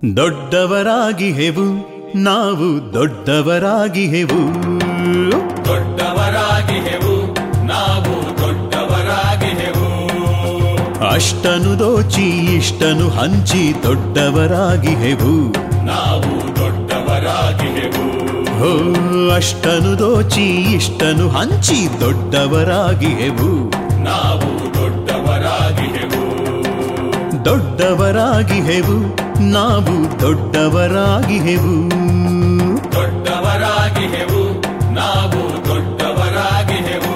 ದೊಡ್ಡವರಾಗಿಹೆವು ನಾವು ದೊಡ್ಡವರಾಗಿಹೆವು ದೊಡ್ಡವರಾಗಿಹೆವು ನಾವು ದೊಡ್ಡವರಾಗಿಹೆವು ಅಷ್ಟನು ದೋಚಿ ಇಷ್ಟನು ಹಂಚಿ ದೊಡ್ಡವರಾಗಿಹೆವು ನಾವು ದೊಡ್ಡವರಾಗಿಹೆವು ಹೋ ಅಷ್ಟನು ದೋಚಿ ಇಷ್ಟನು ಹಂಚಿ ದೊಡ್ಡವರಾಗಿಹೆವು ನಾವು ದೊಡ್ಡವರಾಗಿಹೆವು ದೊಡ್ಡವರಾಗಿಹೆವು ನಾವು ದೊಡ್ಡವರಾಗಿಹೆವು ದೊಡ್ಡವರಾಗಿಹೆವು ನಾವು ದೊಡ್ಡವರಾಗಿಹೆವು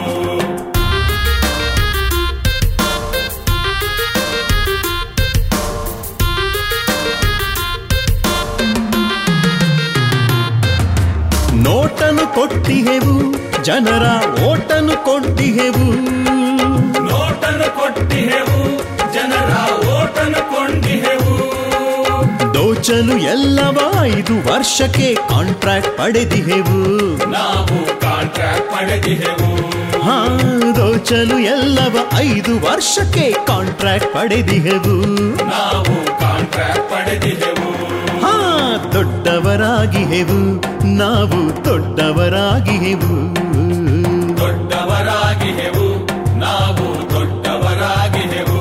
ನೋಟನು ಕೊಟ್ಟಿಹೆವು ಜನರ ಓಟನು ಕೊಟ್ಟಿಹೆವು ನೋಟನ್ನು ಕೊಟ್ಟಿಹೆವು ಜನರ ಓಟನ್ನು ಕೊಂಡಿಹೆವು ದೋಚಲು ಎಲ್ಲವ ಐದು ವರ್ಷಕ್ಕೆ ಕಾಂಟ್ರಾಕ್ಟ್ ಪಡೆದಿಹೆವು ನಾವು ಕಾಂಟ್ರಾಕ್ಟ್ ಪಡೆದಿಹೆವು ಹಾ ದೋಚಲು ಎಲ್ಲವ ಐದು ವರ್ಷಕ್ಕೆ ಕಾಂಟ್ರಾಕ್ಟ್ ಪಡೆದಿಹೆವು ನಾವು ಕಾಂಟ್ರಾಕ್ಟ್ ಪಡೆದಿಹೆವು ಹಾ ದೊಡ್ಡವರಾಗಿಹೆವು ನಾವು ದೊಡ್ಡವರಾಗಿಹೆವು ದೊಡ್ಡವರಾಗಿಹೆವು ನಾವು ದೊಡ್ಡವರಾಗಿಹೆವು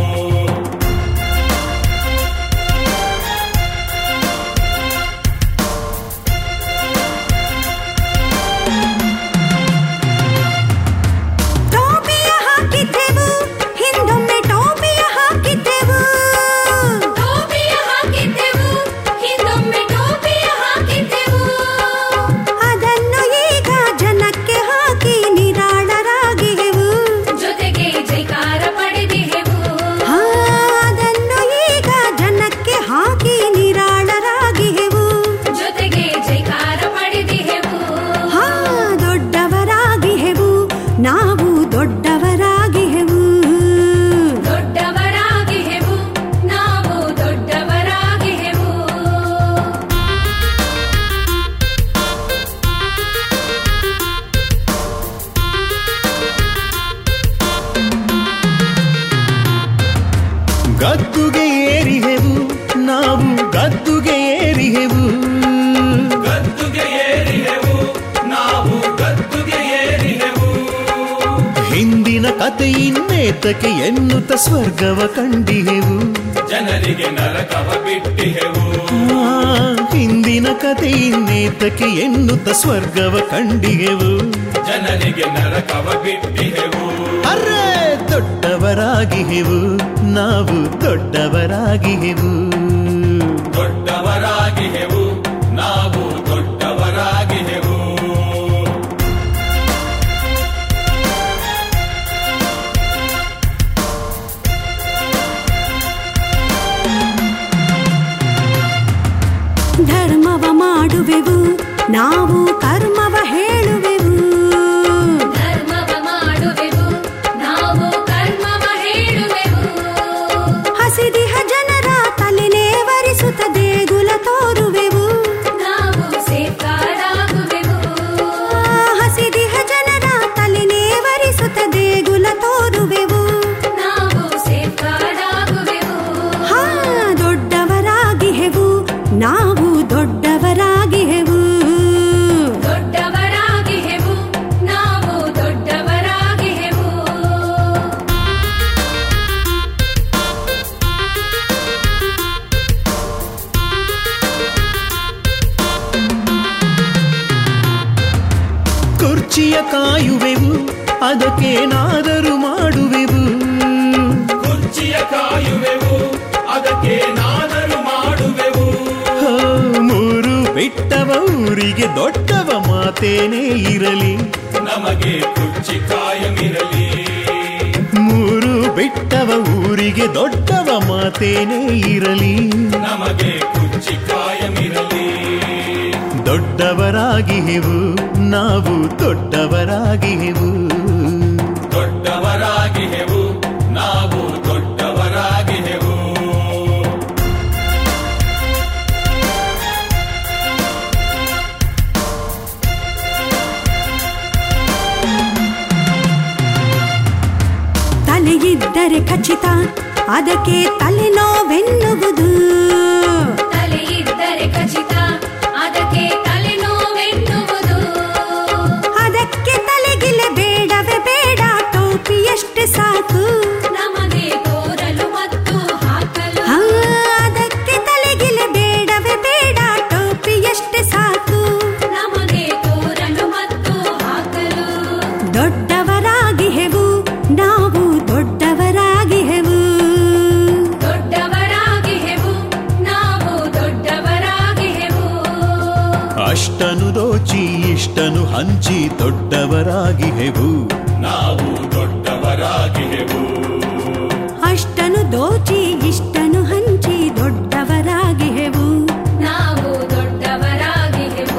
ಟೋಪಿಯ ಹಾಕಿದ್ದೆವು ಹಿಂದೊಮ್ಮೆ ಟೋಪಿಯ ಹಾಕಿದ್ದೆವು ಟೋಪಿಯ ಹಾಕಿದ್ದೆವು ಹಿಂದೊಮ್ಮೆ ಟೋಪಿಯ ಹಾಕಿದ್ದೆವು ಅದನ್ನು ಈಗ ಜನಕ್ಕೆ ಹಾಕಿ ನಿರಾಳರಾಗಿಹೆವು ಜೊತೆಗೆ ಜೈಕಾರ ಪಡೆದಿಹೆವು ಹಾ, ಅದನ್ನು ಈಗ ಜನಕ್ಕೆ ಹಾಕಿ ನಿರಾಳರಾಗಿಹೆವು ಜೊತೆಗೆ ಜೈಕಾರ ಪಡೆದಿಹೆವು ಹಾ ದೊಡ್ಡವರಾಗಿಹೆವು ನಾವು ದೊಡ್ಡವರಾಗಿಹೆವು ದೊಡ್ಡವರಾಗಿಹೆವು ನಾವು ದೊಡ್ಡವರಾಗಿಹೆವು ಗದ್ದುಗೆ ಏರಿಹೆವು ನಾವು ಗದ್ದುಗೆ ಏರಿಹೆವು ಗದ್ದುಗೆ ಏರಿಹೆವು ನಾವು ಗದ್ದುಗೆ ಏರಿಹೆವು ಹಿಂದಿನ ಕತೆ ಇನ್ನೇತಕ್ಕೆ ಎನ್ನುತ್ತ ಸ್ವರ್ಗವ ಕಂಡಿಹೆವು ಜನರಿಗೆ ನರಕವ ಬಿಟ್ಟಿಹೆವು ಆ, ಹಿಂದಿನ ಕತೆ ಇನ್ನೇತಕ್ಕೆ ಎನ್ನುತ್ತ ಸ್ವರ್ಗವ ಕಂಡಿಹೆವು ಜನರಿಗೆ ನರಕವ ಬಿಟ್ಟಿಹೆವು ಅರ್ರೆ ದೊಡ್ಡವರಾಗಿಹೆವು ನಾವು ದೊಡ್ಡವರಾಗಿಹೆವು ದೊಡ್ಡವರಾಗಿಹೆವು ನಾವು ದೊಡ್ಡವರಾಗಿಹೆವು ಧರ್ಮವ ಮಾಡುವೆವು ನಾವು ಕರ್ಮವ ಹೇಳುವೆವು ಧರ್ಮವ ಮಾಡುವೆವು ನಾವು ಕರ್ಮವ ಹೇಳುವೆವು ಹಸಿದಿಹ ಜನರ ತಲೆನೇವರಿಸುತ್ತ ದೇಗುಲ ತೋರುವೆವು ನಾವು ಸೇಫ್ಗಾರ್ಡಾಗುವೆವು ಹಸಿದಿಹ ಜನರ ತಲೆನೇವರಿಸುತ್ತ ದೇಗುಲ ತೋರುವೆವು ನಾವು ಸೇಫ್ಗಾರ್ಡಾಗುವೆವು ಹಾ ದೊಡ್ಡವರಾಗಿಹೆವು ನಾವು ದೊಡ್ಡವರಾಗಿಹೆವು ದೊಡ್ಡವರಾಗಿಹೆವು ನಾವು ದೊಡ್ಡವರಾಗಿಹೆವು ಕುರ್ಚಿಯ ಕಾಯುವೆವು ಅದಕ್ಕೇನಾದರೂ ಮಾಡುವೆವು ಕುರ್ಚಿಯ ಕಾಯುವೆವು ಅದಕ್ಕೇನಾದರೂ ಮಾಡುವೆವು ಹೋ, ಮೂರು ಬಿಟ್ಟವ ಊರಿಗೆ ದೊಡ್ಡವ ಮಾತೇನೇ ಇರಲಿ ನಮಗೆ ಕುರ್ಚಿ ಕಾಯಮಿರಲಿ ಮೂರು ಬಿಟ್ಟವ ಊರಿಗೆ ದೊಡ್ಡವ ಮಾತೇನೇ ಇರಲಿ ನಮಗೆ ಕುರ್ಚಿ ಕಾಯಮಿರಲಿ ದೊಡ್ಡವರಾಗಿಹೆವು ನಾವು ದೊಡ್ಡವರಾಗಿಹೆವು ದೊಡ್ಡವರಾಗಿಹೆವು ನಾವು ದೊಡ್ಡವರಾಗಿಹೆವು ತಲೆಯಿದ್ದರೆ ಖಚಿತ ಅದಕ್ಕೆ ತಲೆನೋವೆನ್ನುವುದು ಖಚಿತ ಅದಕ್ಕೆ ತಲೆನೋವೆನ್ನುವುದು ಅದಕ್ಕೆ ತಲೆಗಿಲೆ ಬೇಡವೇ ಬೇಡ ಟೋಪಿಯಷ್ಟೇ ಸಾಕು ನಮಗೆ ತೋರಲು ಮತ್ತು ಹಾಕಲು ಆ, ಅದಕ್ಕೆ ತಲೆಗಿಲೆ ಬೇಡವೇ ಬೇಡ ಟೋಪಿಯಷ್ಟೇ ಸಾಕು ನಮಗೆ ತೋರಲು ಮತ್ತು ಹಾಕಲು ದೊಡ್ಡವರಾಗಿಹೆವು ನಾವು ದೊಡ್ಡವರಾಗಿಹೆವು ದೊಡ್ಡವರಾಗಿಹೆವು ನಾವು ದೊಡ್ಡವರಾಗಿಹೆವು ಅಷ್ಟನು ದೋಚಿ ಇಷ್ಟನು ಹಂಚಿ ದೊಡ್ಡವರಾಗಿಹೆವು ನಾವು ದೊಡ್ಡವರಾಗಿಹೆವು ಅಷ್ಟನು ದೋಚಿ ಇಷ್ಟನು ಹಂಚಿ ದೊಡ್ಡವರಾಗಿಹೆವು ನಾವು ದೊಡ್ಡವರಾಗಿಹೆವು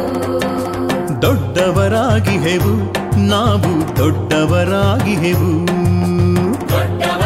ದೊಡ್ಡವರಾಗಿಹೆವು ನಾವು ದೊಡ್ಡವರಾಗಿಹೆವು ದೊಡ್ಡ